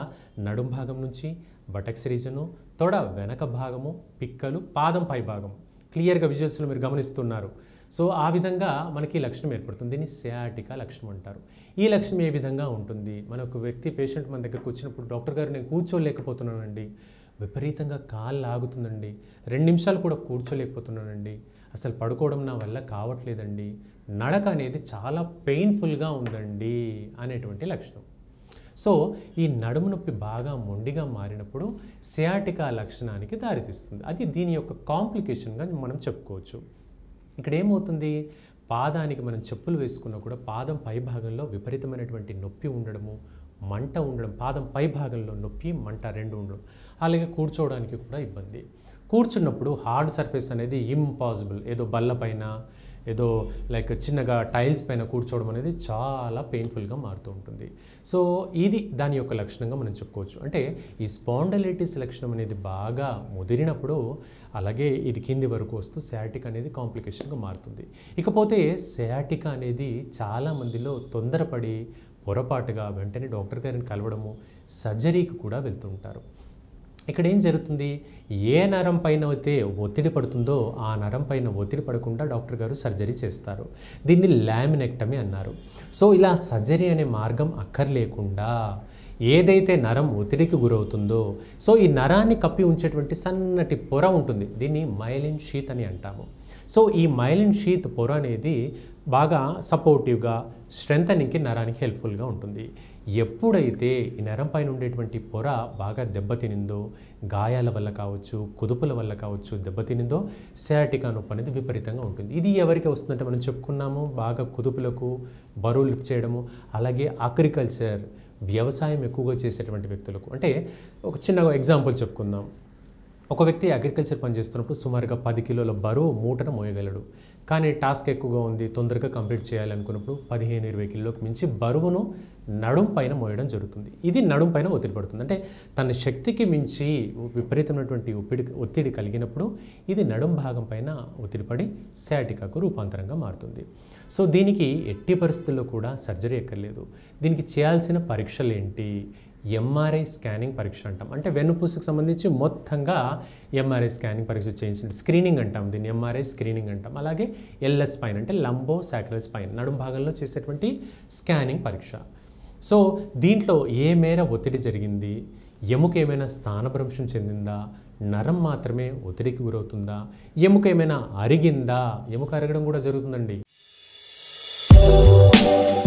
నడుం భాగం నుంచి బటక్స్ రీజను తొడ వెనక భాగము పిక్కలు పాదం పై భాగం క్లియర్గా విజువల్స్లో మీరు గమనిస్తున్నారు సో ఆ విధంగా మనకి ఈ లక్షణం ఏర్పడుతుంది దీన్ని సియాటికా లక్షణం అంటారు ఈ లక్షణం ఏ విధంగా ఉంటుంది మన ఒక వ్యక్తి పేషెంట్ మన దగ్గరకు వచ్చినప్పుడు డాక్టర్ గారు నేను కూర్చోలేకపోతున్నానండి విపరీతంగా కాళ్ళు లాగుతుందండి రెండు నిమిషాలు కూడా కూర్చోలేకపోతున్నానండి అసలు పడుకోవడం నా వల్ల కావట్లేదండి నడక అనేది చాలా పెయిన్ఫుల్గా ఉందండి అనేటువంటి లక్షణం సో ఈ నడుము నొప్పి బాగా మొండిగా మారినప్పుడు సియాటికా లక్షణానికి దారితీస్తుంది అది దీని యొక్క కాంప్లికేషన్గా మనం చెప్పుకోవచ్చు ఇక్కడ ఏమవుతుంది పాదానికి మనం చెప్పులు వేసుకున్నా కూడా పాదం పై భాగంలో విపరీతమైనటువంటి నొప్పి ఉండడము మంట ఉండడం పాదం పై భాగంలో నొప్పి మంట రెండు ఉండడం అలాగే కూర్చోవడానికి కూడా ఇబ్బంది కూర్చున్నప్పుడు హార్డ్ సర్ఫేస్ అనేది ఇంపాసిబుల్ ఏదో బల్ల పైన ఏదో లైక్ చిన్నగా టైల్స్ పైన కూర్చోవడం అనేది చాలా పెయిన్ఫుల్గా మారుతూ ఉంటుంది సో ఇది దాని యొక్క లక్షణంగా మనం చెప్పుకోవచ్చు అంటే ఈ స్పాండలైటిస్ లక్షణం అనేది బాగా ముదిరినప్పుడు అలాగే ఇది కింది వరకు వస్తూ శాటిక్ అనేది కాంప్లికేషన్గా మారుతుంది ఇకపోతే శాటిక్ అనేది చాలా మందిలో తొందరపడి పొరపాటుగా వెంటనే డాక్టర్ గారిని కలవడము సర్జరీకి కూడా వెళ్తుంటారు ఇక్కడ ఏం జరుగుతుంది ఏ నరం పైన అయితే ఒత్తిడి పడుతుందో ఆ నరం పైన ఒత్తిడి పడకుండా డాక్టర్ గారు సర్జరీ చేస్తారు దీన్ని లామినెక్టమీ అన్నారు సో ఇలా సర్జరీ అనే మార్గం అక్కర్లేకుండా ఏదైతే నరం ఒత్తిడికి గురవుతుందో సో ఈ నరాన్ని కప్పి ఉంచేటువంటి సన్నటి పొర ఉంటుంది దీన్ని మైలిన్ షీత్ అని అంటాము సో ఈ మైలిన్ షీత్ పొర అనేది బాగా సపోర్టివ్గా స్ట్రెంథనింగ్కి నరానికి హెల్ప్ఫుల్గా ఉంటుంది ఎప్పుడైతే ఈ నరం పైన ఉండేటువంటి పొర బాగా దెబ్బతినిందో గాయాల వల్ల కావచ్చు కుదుపుల వల్ల కావచ్చు దెబ్బతినిందో శాటికా నొప్పి అనేది విపరీతంగా ఉంటుంది ఇది ఎవరికి వస్తుందంటే మనం చెప్పుకున్నాము బాగా కుదుపులకు బరువు లిఫ్ట్ చేయడము అలాగే అగ్రికల్చర్ వ్యవసాయం ఎక్కువగా చేసేటువంటి వ్యక్తులకు అంటే ఒక చిన్న ఎగ్జాంపుల్ చెప్పుకుందాం ఒక వ్యక్తి అగ్రికల్చర్ పనిచేస్తున్నప్పుడు సుమారుగా పది కిలోల బరువు మూటను మోయగలడు కానీ టాస్క్ ఎక్కువగా ఉంది తొందరగా కంప్లీట్ చేయాలనుకున్నప్పుడు పదిహేను ఇరవై కిలోలకు మించి బరువును నడుం పైన మోయడం జరుగుతుంది ఇది నడుం పైన ఒత్తిడి పడుతుంది అంటే తన శక్తికి మించి విపరీతమైనటువంటి ఒత్తిడి ఒత్తిడి కలిగినప్పుడు ఇది నడుం భాగం పైన ఒత్తిడి పడి శాటికాకు రూపాంతరంగా మారుతుంది సో దీనికి ఎట్టి పరిస్థితుల్లో కూడా సర్జరీ ఎక్కర్లేదు దీనికి చేయాల్సిన పరీక్షలు ఏంటి ఎంఆర్ఐ స్కానింగ్ పరీక్ష అంటాం అంటే వెన్నుపూసకు సంబంధించి మొత్తంగా ఎంఆర్ఐ స్కానింగ్ పరీక్ష చేయించండి స్క్రీనింగ్ అంటాం దీన్ని ఎంఆర్ఐ స్క్రీనింగ్ అంటాం అలాగే ఎల్ఎస్ స్పైన్ అంటే లంబో సాక్రల్ స్పైన్ నడుం భాగంలో చేసేటువంటి స్కానింగ్ పరీక్ష సో దీంట్లో ఏ మేర ఒత్తిడి జరిగింది ఎముక ఏమైనా స్థానభ్రంశం చెందిందా నరం మాత్రమే ఒత్తిడికి గురవుతుందా ఎముక ఏమైనా అరిగిందా ఎముక అరగడం కూడా జరుగుతుందండి